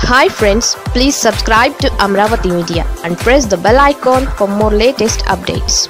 hi friends please subscribe to Amaravati media and press the bell icon for more latest updates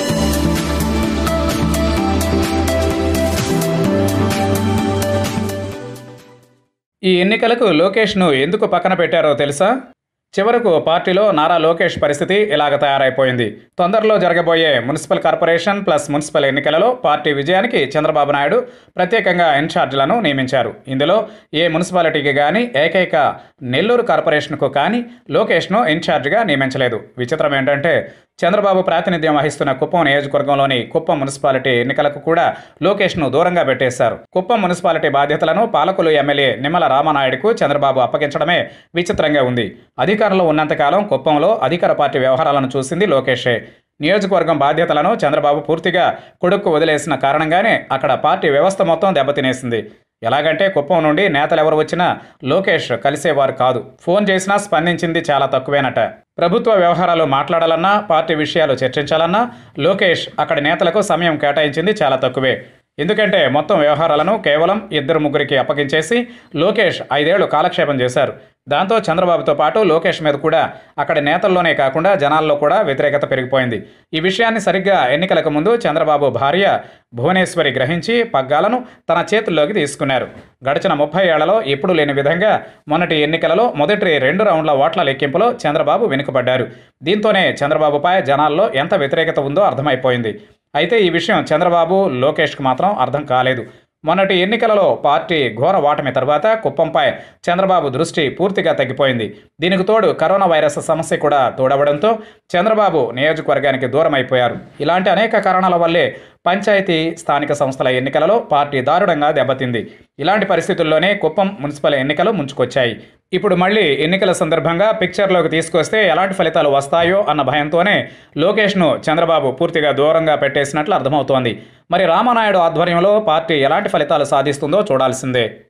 ఈ ఎన్నికలకు లోకేష్ను ఎందుకు పక్కన పెట్టారో తెలుసా చివరకు పార్టీలో నారా లోకేష్ పరిస్థితి ఇలాగ తయారైపోయింది తొందరలో జరగబోయే మున్సిపల్ కార్పొరేషన్ ప్లస్ మున్సిపల్ ఎన్నికలలో పార్టీ విజయానికి చంద్రబాబు నాయుడు ప్రత్యేకంగా ఇన్ఛార్జీలను నియమించారు ఇందులో ఏ మున్సిపాలిటీకి కానీ ఏకైక నెల్లూరు కార్పొరేషన్కు కానీ లోకేష్ను ఇన్ఛార్జిగా నియమించలేదు విచిత్రం ఏంటంటే చంద్రబాబు ప్రాతినిధ్యం వహిస్తున్న కుప్పం నియోజకవర్గంలోని కుప్పం మున్సిపాలిటీ ఎన్నికలకు కూడా లోకేష్ను దూరంగా పెట్టేశారు కుప్పం మున్సిపాలిటీ బాధ్యతలను పాలకులు ఎమ్మెల్యే నిమ్మల రామనాయుడుకు చంద్రబాబు అప్పగించడమే విచిత్రంగా ఉంది అధికారంలో ఉన్నంతకాలం కుప్పంలో అధికార పార్టీ వ్యవహారాలను చూసింది లోకేషే నియోజకవర్గం బాధ్యతలను చంద్రబాబు పూర్తిగా కొడుక్కు వదిలేసిన కారణంగానే అక్కడ పార్టీ వ్యవస్థ మొత్తం దెబ్బతినేసింది ఎలాగంటే కుప్పం నుండి నేతలు ఎవరు వచ్చినా లోకేష్ కలిసేవారు కాదు ఫోన్ చేసినా స్పందించింది చాలా తక్కువేనట ప్రభుత్వ వ్యవహారాలు మాట్లాడాలన్నా పార్టీ విషయాలు చర్చించాలన్నా లోకేష్ అక్కడి నేతలకు సమయం కేటాయించింది చాలా తక్కువే ఎందుకంటే మొత్తం వ్యవహారాలను కేవలం ఇద్దరు ముగ్గురికి అప్పగించేసి లోకేష్ ఐదేళ్లు కాలక్షేపం చేశారు దాంతో చంద్రబాబుతో పాటు లోకేష్ మీద కూడా అక్కడి నేతల్లోనే కాకుండా జనాల్లో కూడా వ్యతిరేకత పెరిగిపోయింది ఈ విషయాన్ని సరిగ్గా ఎన్నికలకు ముందు చంద్రబాబు భార్య భువనేశ్వరి గ్రహించి పగ్గాలను తన చేతుల్లోకి తీసుకున్నారు గడిచిన ముప్పై ఏళ్లలో ఎప్పుడూ లేని విధంగా మొన్నటి ఎన్నికలలో మొదటి రెండు రౌండ్ల ఓట్ల లెక్కింపులో చంద్రబాబు వెనుకబడ్డారు దీంతోనే చంద్రబాబుపై జనాల్లో ఎంత వ్యతిరేకత ఉందో అర్థమైపోయింది అయితే ఈ విషయం చంద్రబాబు లోకేష్కి మాత్రం అర్థం కాలేదు మొన్నటి ఎన్నికలలో పార్టీ ఘోర ఓటమి తర్వాత కుప్పంపై చంద్రబాబు దృష్టి పూర్తిగా తగ్గిపోయింది దీనికి తోడు కరోనా వైరస్ సమస్య కూడా తోడవడంతో చంద్రబాబు నియోజకవర్గానికి దూరం అయిపోయారు ఇలాంటి అనేక కారణాల వల్లే పంచాయతీ స్థానిక సంస్థల ఎన్నికలలో పార్టీ దారుణంగా దెబ్బతింది ఇలాంటి పరిస్థితుల్లోనే కుప్పం మున్సిపల్ ఎన్నికలు ముంచుకొచ్చాయి ఇప్పుడు మళ్ళీ ఎన్నికల సందర్భంగా పిక్చర్లోకి తీసుకొస్తే ఎలాంటి ఫలితాలు వస్తాయో అన్న భయంతోనే లోకేష్ను చంద్రబాబు పూర్తిగా దూరంగా పెట్టేసినట్లు అర్థమవుతోంది మరి రామనాయుడు ఆధ్వర్యంలో పార్టీ ఎలాంటి ఫలితాలు సాధిస్తుందో చూడాల్సిందే